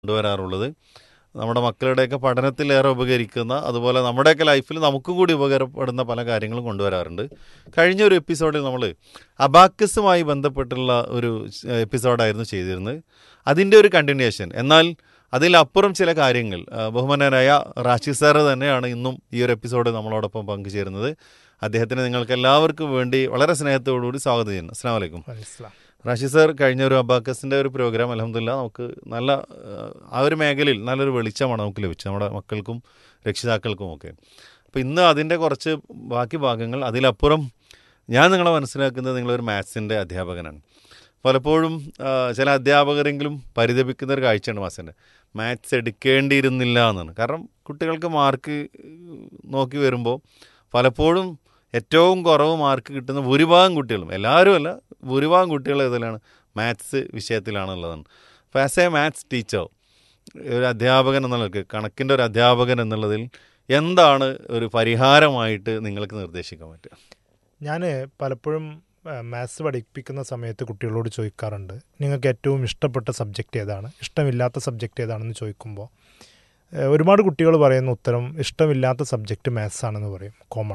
കൊണ്ടുവരാറുള്ളത് നമ്മുടെ മക്കളുടെയൊക്കെ പഠനത്തിലേറെ ഉപകരിക്കുന്ന അതുപോലെ നമ്മുടെയൊക്കെ ലൈഫിൽ നമുക്കും കൂടി ഉപകാരപ്പെടുന്ന പല കാര്യങ്ങളും കൊണ്ടുവരാറുണ്ട് കഴിഞ്ഞ ഒരു എപ്പിസോഡിൽ നമ്മൾ അബാക്കസുമായി ബന്ധപ്പെട്ടുള്ള ഒരു എപ്പിസോഡായിരുന്നു ചെയ്തിരുന്നത് അതിൻ്റെ ഒരു കണ്ടിന്യൂഷൻ എന്നാൽ അതിലപ്പുറം ചില കാര്യങ്ങൾ ആ, ബഹുമാനരായ റാഷി സാറ് തന്നെയാണ് ഇന്നും ഈ ഒരു എപ്പിസോഡ് നമ്മളോടൊപ്പം പങ്കുചേരുന്നത് അദ്ദേഹത്തിന് നിങ്ങൾക്ക് എല്ലാവർക്കും വേണ്ടി വളരെ സ്നേഹത്തോടുകൂടി സ്വാഗതം ചെയ്യുന്നു അസ്സാം വലൈക്കും മനസ്സിലാവും റാഷി സാർ കഴിഞ്ഞ ഒരു അബാക്കസിൻ്റെ ഒരു പ്രോഗ്രാം അലഹമില്ല നമുക്ക് നല്ല ആ, ആ ഒരു മേഖലയിൽ നല്ലൊരു വെളിച്ചമാണ് നമുക്ക് ലഭിച്ചത് നമ്മുടെ മക്കൾക്കും രക്ഷിതാക്കൾക്കും ഒക്കെ അപ്പോൾ ഇന്ന് അതിൻ്റെ കുറച്ച് ബാക്കി ഭാഗങ്ങൾ അതിലപ്പുറം ഞാൻ നിങ്ങളെ മനസ്സിലാക്കുന്നത് നിങ്ങളൊരു മാത്സിൻ്റെ അധ്യാപകനാണ് പലപ്പോഴും ആ, ചില അധ്യാപകരെങ്കിലും പരിതപിക്കുന്ന ഒരു കാഴ്ചയാണ് മാത്സിൻ്റെ മാത്സ് എടുക്കേണ്ടിയിരുന്നില്ല എന്നാണ് കാരണം കുട്ടികൾക്ക് മാർക്ക് നോക്കി വരുമ്പോൾ പലപ്പോഴും ഏറ്റവും കുറവ് മാർക്ക് കിട്ടുന്ന ഭൂരിഭാഗം കുട്ടികളും എല്ലാവരും അല്ല ഭൂരിഭാഗം കുട്ടികൾ ഇതിലാണ് മാത്സ് വിഷയത്തിലാണുള്ളതാണ് അപ്പോൾ ആസ് എ മാത്സ് ടീച്ചർ ഒരു അധ്യാപകൻ എന്നുള്ളത് കണക്കിൻ്റെ ഒരു അധ്യാപകൻ എന്നുള്ളതിൽ എന്താണ് ഒരു പരിഹാരമായിട്ട് നിങ്ങൾക്ക് നിർദ്ദേശിക്കാൻ പറ്റുക ഞാൻ പലപ്പോഴും മാത്സ് പഠിപ്പിക്കുന്ന സമയത്ത് കുട്ടികളോട് ചോദിക്കാറുണ്ട് നിങ്ങൾക്ക് ഏറ്റവും ഇഷ്ടപ്പെട്ട സബ്ജക്റ്റ് ഏതാണ് ഇഷ്ടമില്ലാത്ത സബ്ജക്റ്റ് ഏതാണെന്ന് ചോദിക്കുമ്പോൾ ഏഹ്, ഒരുപാട് കുട്ടികൾ പറയുന്ന ഉത്തരം ഇഷ്ടമില്ലാത്ത സബ്ജക്റ്റ് മാത്സ് ആണെന്ന് പറയും കോമൺ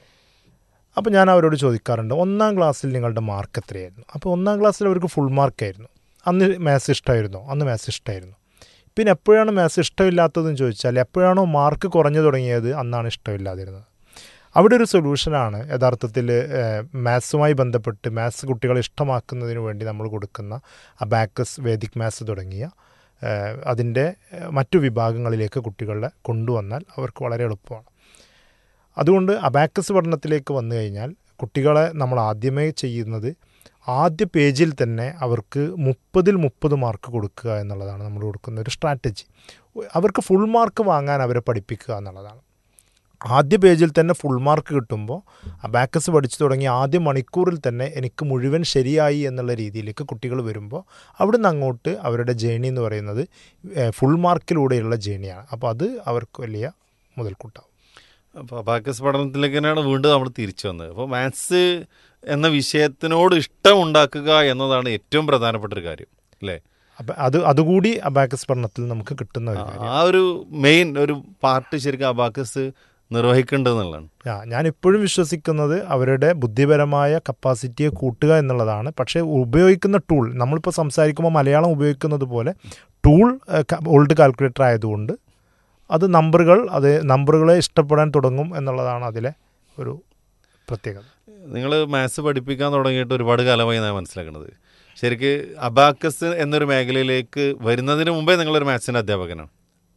അപ്പോൾ ഞാൻ അവരോട് ചോദിക്കാറുണ്ട് ഒന്നാം ക്ലാസ്സിൽ നിങ്ങളുടെ മാർക്ക് എത്രയായിരുന്നു അപ്പോൾ ഒന്നാം ക്ലാസ്സിൽ അവർക്ക് ഫുൾ മാർക്കായിരുന്നു അന്ന് മാത്സ് ഇഷ്ടമായിരുന്നോ അന്ന് മാത്സ് ഇഷ്ടമായിരുന്നു പിന്നെ എപ്പോഴാണ് മാത്സ് ഇഷ്ടമില്ലാത്തതെന്ന് ചോദിച്ചാൽ എപ്പോഴാണോ മാർക്ക് കുറഞ്ഞു തുടങ്ങിയത് അന്നാണ് ഇഷ്ടമില്ലാതിരുന്നത് അവിടെ ഒരു സൊല്യൂഷനാണ് യഥാർത്ഥത്തിൽ മാത്സുമായി ബന്ധപ്പെട്ട് മാത്സ് കുട്ടികളെ ഇഷ്ടമാക്കുന്നതിന് വേണ്ടി നമ്മൾ കൊടുക്കുന്ന അബാക്കസ് വേദിക് മാത്സ് തുടങ്ങിയ ഏഹ്, അതിൻ്റെ ഏഹ്, മറ്റു വിഭാഗങ്ങളിലേക്ക് കുട്ടികളെ കൊണ്ടുവന്നാൽ അവർക്ക് വളരെ എളുപ്പമാണ് അതുകൊണ്ട് അബാക്കസ് പഠനത്തിലേക്ക് വന്നു കഴിഞ്ഞാൽ കുട്ടികളെ നമ്മൾ ആദ്യമേ ചെയ്യുന്നത് ആദ്യ പേജിൽ തന്നെ അവർക്ക് മുപ്പതിൽ മുപ്പത് മാർക്ക് കൊടുക്കുക എന്നുള്ളതാണ് നമ്മൾ കൊടുക്കുന്ന ഒരു സ്ട്രാറ്റജി അവർക്ക് ഫുൾ മാർക്ക് വാങ്ങാൻ അവരെ പഠിപ്പിക്കുക എന്നുള്ളതാണ് ആദ്യ പേജിൽ തന്നെ ഫുൾ മാർക്ക് കിട്ടുമ്പോൾ അബാക്കസ് പഠിച്ചു തുടങ്ങി ആദ്യ മണിക്കൂറിൽ തന്നെ എനിക്ക് മുഴുവൻ ശരിയായി എന്നുള്ള രീതിയിലേക്ക് കുട്ടികൾ വരുമ്പോൾ അവിടുന്ന് അങ്ങോട്ട് അവരുടെ ജേണി എന്ന് പറയുന്നത് ഫുൾ മാർക്കിലൂടെയുള്ള ജേണിയാണ് അപ്പോൾ അത് അവർക്ക് വലിയ മുതൽക്കൂട്ടാവും അപ്പോൾ അബാക്കസ് പഠനത്തിലേക്ക് തന്നെയാണ് വീണ്ടും നമ്മൾ തിരിച്ചു വന്നത് അപ്പോൾ മാത്സ് എന്ന വിഷയത്തിനോട് ഇഷ്ടം ഉണ്ടാക്കുക എന്നതാണ് ഏറ്റവും പ്രധാനപ്പെട്ട ഒരു കാര്യം അല്ലേ അപ്പം അത് അതുകൂടി അബാക്കസ് പഠനത്തിൽ നമുക്ക് കിട്ടുന്ന ഒരു കാര്യം ആ ഒരു മെയിൻ ഒരു പാർട്ട് ശരിക്കും അബാക്കസ് നിർവഹിക്കേണ്ടതെന്നുള്ളതാണ് ആ ഞാൻ ഇപ്പോഴും വിശ്വസിക്കുന്നത് അവരുടെ ബുദ്ധിപരമായ കപ്പാസിറ്റിയെ കൂട്ടുക എന്നുള്ളതാണ് പക്ഷേ ഉപയോഗിക്കുന്ന ടൂൾ നമ്മളിപ്പോൾ സംസാരിക്കുമ്പോൾ മലയാളം ഉപയോഗിക്കുന്നത് പോലെ ടൂൾ ഓൾഡ് കാൽക്കുലേറ്റർ ആയതുകൊണ്ട് അത് നമ്പറുകൾ അത് നമ്പറുകളെ ഇഷ്ടപ്പെടാൻ തുടങ്ങും എന്നുള്ളതാണ് അതിലെ ഒരു പ്രത്യേകത നിങ്ങൾ മാത്സ് പഠിപ്പിക്കാൻ തുടങ്ങിയിട്ട് ഒരുപാട് കാലമായി ഞാൻ മനസ്സിലാക്കുന്നത് ശരിക്ക് അബാക്കസ് എന്നൊരു മേഖലയിലേക്ക് വരുന്നതിന് മുമ്പേ നിങ്ങളൊരു മാത്സിൻ്റെ അധ്യാപകനാണ്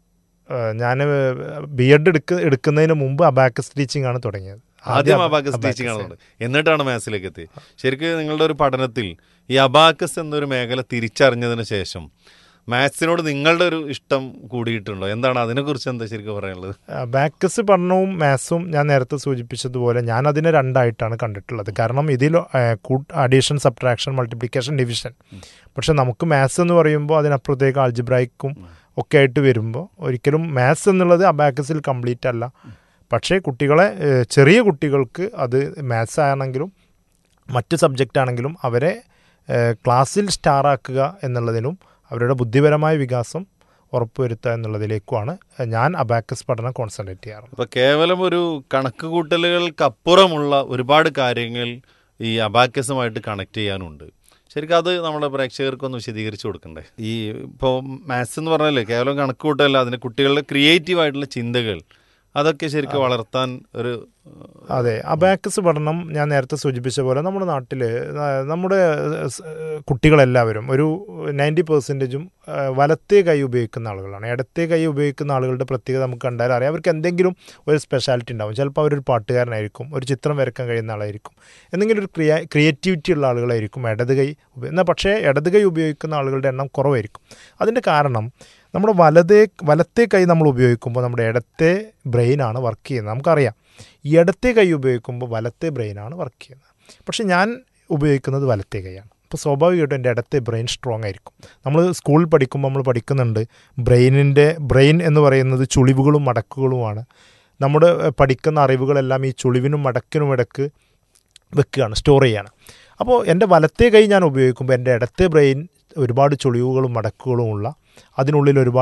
ഞാൻ ബി എഡ് എടുക്ക എടുക്കുന്നതിന് മുമ്പ് അബാക്കസ് ടീച്ചിങ് ആണ് തുടങ്ങിയത് ആദ്യം അബ- അബാക്കസ് ടീച്ചിങ് ആണ് എന്നിട്ടാണ് മാത്സിലേക്ക് എത്തി ശരിക്കും നിങ്ങളുടെ ഒരു പഠനത്തിൽ ഈ അബാക്കസ് എന്നൊരു മേഖല തിരിച്ചറിഞ്ഞതിന് ശേഷം മാത്സിനോട് നിങ്ങളുടെ ഒരു ഇഷ്ടം കൂടിയിട്ടുണ്ടോ എന്താണ് അതിനെക്കുറിച്ച് എന്താ ശരിക്കും പറയാനുള്ളത് ബാക്കസ് പഠനവും മാത്സും ഞാൻ നേരത്തെ സൂചിപ്പിച്ചതുപോലെ ഞാൻ അതിനെ രണ്ടായിട്ടാണ് കണ്ടിട്ടുള്ളത് കാരണം ഇതിൽ അഡീഷൻ സബ്ട്രാക്ഷൻ മൾട്ടിപ്ലിക്കേഷൻ ഡിവിഷൻ പക്ഷെ നമുക്ക് മാത്സ് എന്ന് പറയുമ്പോൾ അതിനപ്പുറത്തേക്ക് ആൾജിബ്രായിക്കും ഒക്കെ ആയിട്ട് വരുമ്പോൾ ഒരിക്കലും മാത്സ് എന്നുള്ളത് അബാക്കസിൽ കംപ്ലീറ്റ് അല്ല പക്ഷേ കുട്ടികളെ ഏഹ്, ചെറിയ കുട്ടികൾക്ക് അത് മാത്സ് ആണെങ്കിലും മറ്റ് സബ്ജക്റ്റ് ആണെങ്കിലും അവരെ ഏഹ്, ക്ലാസ്സിൽ സ്റ്റാർ ആക്കുക എന്നുള്ളതിനും അവരുടെ ബുദ്ധിപരമായ വികാസം ഉറപ്പുവരുത്തുക എന്നുള്ളതിലേക്കുമാണ് ഞാൻ അബാക്കസ് പഠനം കോൺസെൻട്രേറ്റ് ചെയ്യാറുള്ളത് അപ്പോൾ കേവലം ഒരു കണക്ക് കൂട്ടലുകൾക്കപ്പുറമുള്ള ഒരുപാട് കാര്യങ്ങൾ ഈ അബാക്കസുമായിട്ട് കണക്ട് ചെയ്യാനുണ്ട് ശരിക്കും അത് നമ്മുടെ പ്രേക്ഷകർക്കൊന്ന് വിശദീകരിച്ച് കൊടുക്കണ്ടേ ഈ ഇപ്പോൾ മാത്സ് എന്ന് പറഞ്ഞാലേ കേവലം കണക്ക് കൂട്ടല്ല അതിന് കുട്ടികളുടെ ക്രിയേറ്റീവ് ആയിട്ടുള്ള ചിന്തകൾ അതൊക്കെ ശരിക്കും വളർത്താൻ ഒരു അതെ അബാക്കസ് പഠനം ഞാൻ നേരത്തെ സൂചിപ്പിച്ച പോലെ നമ്മുടെ നാട്ടിൽ നമ്മുടെ സ് കുട്ടികളെല്ലാവരും ഒരു നയൻറ്റി പെർസെൻറ്റേജും വലത്തേ കൈ ഉപയോഗിക്കുന്ന ആളുകളാണ് ഇടത്തേ കൈ ഉപയോഗിക്കുന്ന ആളുകളുടെ പ്രത്യേകത നമുക്ക് കണ്ടാൽ അറിയാം അവർക്ക് എന്തെങ്കിലും ഒരു സ്പെഷ്യാലിറ്റി ഉണ്ടാവും ചിലപ്പോൾ അവരൊരു പാട്ടുകാരനായിരിക്കും ഒരു ചിത്രം വരയ്ക്കാൻ കഴിയുന്ന ആളായിരിക്കും എന്തെങ്കിലും ഒരു ക്രിയ ക്രിയേറ്റിവിറ്റി ഉള്ള ആളുകളായിരിക്കും ഇടത് കൈ ഉപ- എന്നാൽ പക്ഷേ ഇടത് കൈ ഉപയോഗിക്കുന്ന ആളുകളുടെ എണ്ണം കുറവായിരിക്കും അതിൻ്റെ കാരണം നമ്മുടെ വലതേ വലത്തേ കൈ നമ്മൾ ഉപയോഗിക്കുമ്പോൾ നമ്മുടെ ഇടത്തെ ബ്രെയിനാണ് വർക്ക് ചെയ്യുന്നത് നമുക്കറിയാം ഈ ഇടത്തെ കൈ ഉപയോഗിക്കുമ്പോൾ വലത്തെ ബ്രെയിനാണ് വർക്ക് ചെയ്യുന്നത് പക്ഷെ ഞാൻ ഉപയോഗിക്കുന്നത് വലത്തെ കൈയാണ് അപ്പോൾ സ്വാഭാവികമായിട്ടും എൻ്റെ ഇടത്തെ ബ്രെയിൻ സ്ട്രോങ് ആയിരിക്കും നമ്മൾ സ്കൂളിൽ പഠിക്കുമ്പോൾ നമ്മൾ പഠിക്കുന്നുണ്ട് ബ്രെയിനിൻ്റെ ബ്രെയിൻ എന്ന് പറയുന്നത് ചുളിവുകളും മടക്കുകളുമാണ് നമ്മുടെ ഏഹ്, പഠിക്കുന്ന അറിവുകളെല്ലാം ഈ ചുളിവിനും മടക്കിനും ഇടക്ക് വെക്കുകയാണ് സ്റ്റോർ ചെയ്യാണ് അപ്പോൾ എൻ്റെ വലത്തെ കൈ ഞാൻ ഉപയോഗിക്കുമ്പോൾ എൻ്റെ ഇടത്തെ ബ്രെയിൻ ഒരുപാട് ചുളിവുകളും മടക്കുകളും ഉള്ള അതിനുള്ളിൽ ഒരുപാട്